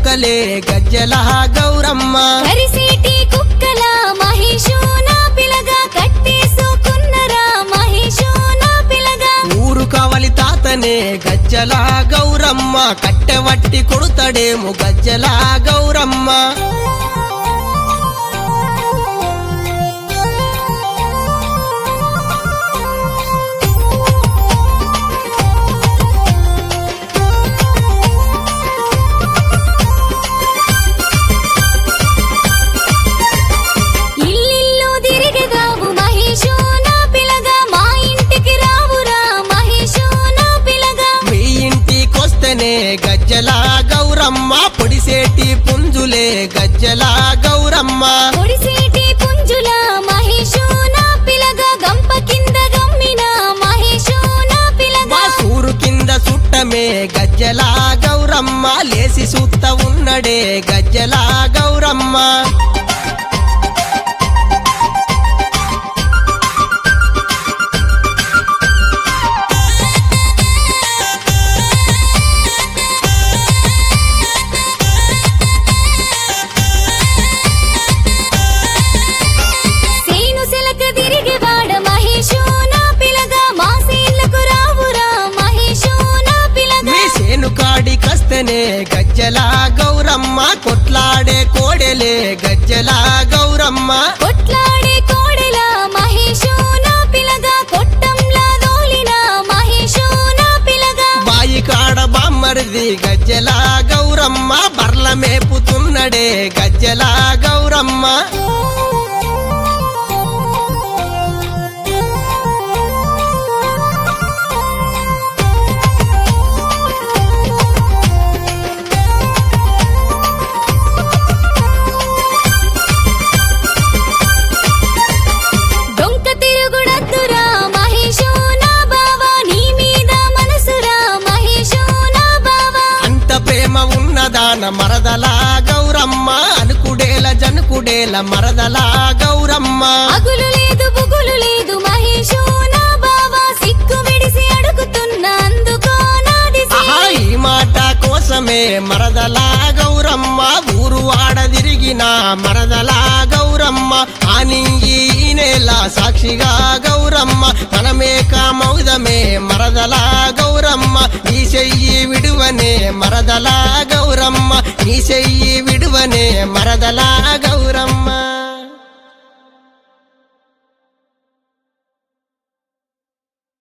కుక్కలే గజ్జల గౌరమ్మ కరిసేటి కుక్కల మహేషు నా పిలగా కట్టేసుకున్నరా మహేషు నా పిలగా ఊరు కవలి తాతనే గజ్జల గౌరమ్మ కట్టెవట్టి కొడుతడేము గజ్జల గౌరమ్మ ఇల్లిల్లు తిరిగెదావు మహేషు నా పిలగా మా ఇంటికి రావురా మహేషు నా పిలగా మీ ఇంటికొస్తేనే గజ్జల గౌరమ్మ పొడిసేటి పుంజులే గజ్జల గౌరమ్మ పొడిసేటి పుంజుల మహేషు నా పిలగా గంప కింద గమ్మిన మహేషు నా పిలగా మా సూరు కింద సుట్టమే గజ్జల గౌరమ్మ లేసి సూత్త ఉన్నడే గజ్జల గౌరమ్మ సేను సెలక తిరిగేవాడ మహేషు నా పిలగా మా సేన్లకు రావురా మహేషు నా పిలగా మీ సేను కాడి కస్తేనే గజ్జల గౌరమ్మ కొట్లాడే కోడెలే గజ్జల గౌరమ్మ కొట్లాడే కోడెల మహేషు నా పిలగా కొట్టంలా దోలిన మహేషు నా పిలగా బాయి కాడ బామ్మరిది గజ్జల గౌరమ్మ బర్ల మేపుతున్నడే గజ్జల గౌరమ్మ డొంక తిరుగుడద్దురా మహేషు నా బావా నీ మీద మనసురా మహేషు నా బావా అంత ప్రేమ ఉన్నదాన మరదల గౌరమ్మ అనుకుడేల జనుకుడేల మరదల గౌరమ్మ అగులు లేదు బుగులు లేదు మహేషు నా బావా సిక్కు విడిసి అడుగుతున్న అందుకో నాది ఆహా ఈ మాట కోసమే మరదల గౌరమ్మ ఊరు ఆడ తిరిగిన మరదల గౌరమ్మ అని ఈ నెల సాక్షిగా గౌరమ్మ మనమే కామౌదమే మరదల గౌరమ్మ నీ చెయ్యి విడువనే మరదల గౌరమ్మ నీ చెయ్యి విడువనే మరదల గౌరమ్మ